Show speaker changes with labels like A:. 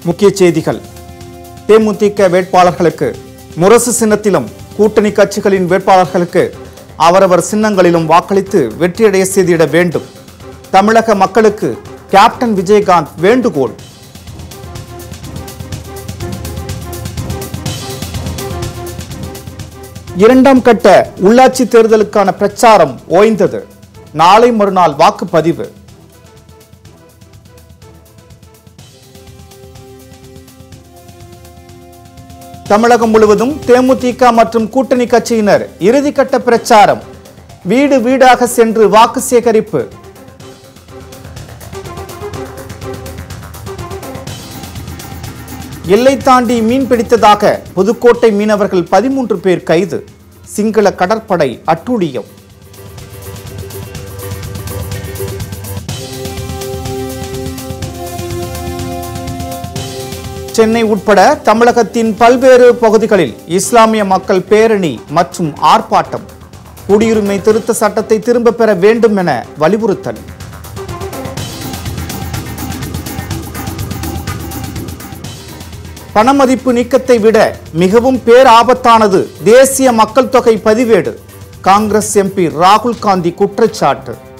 A: முக்கிய செய்திகள் தேமுதிக வேட்பாளர்களுக்கு முரசு சின்னத்திலும் கூட்டணி கட்சிகளின் வேட்பாளர்களுக்கு அவரவர் சின்னங்களிலும் வாக்களித்து வெற்றியடைய செய்திட வேண்டும் தமிழக மக்களுக்கு கேப்டன் விஜயகாந்த் வேண்டுகோள் இரண்டாம் கட்ட உள்ளாட்சி தேர்தலுக்கான பிரச்சாரம் ஓய்ந்தது நாளை மறுநாள் வாக்குப்பதிவு தமிழகம் முழுவதும் தேமுதிக மற்றும் கூட்டணி கட்சியினர் இறுதிக்கட்ட பிரச்சாரம் வீடு வீடாக சென்று வாக்கு சேகரிப்பு எல்லை தாண்டி மீன் பிடித்ததாக புதுக்கோட்டை மீனவர்கள் பதிமூன்று பேர் கைது சிங்கள கடற்படை அட்டூழியம் சென்னை உட்பட தமிழகத்தின் பல்வேறு பகுதிகளில் இஸ்லாமிய மக்கள் பேரணி மற்றும் ஆர்ப்பாட்டம் குடியுரிமை திருத்த சட்டத்தை திரும்ப பெற வேண்டும் என வலியுறுத்தல் பணமதிப்பு நீக்கத்தை விட மிகவும் பேராபத்தானது தேசிய மக்கள் தொகை பதிவேடு காங்கிரஸ் எம்பி ராகுல் காந்தி குற்றச்சாட்டு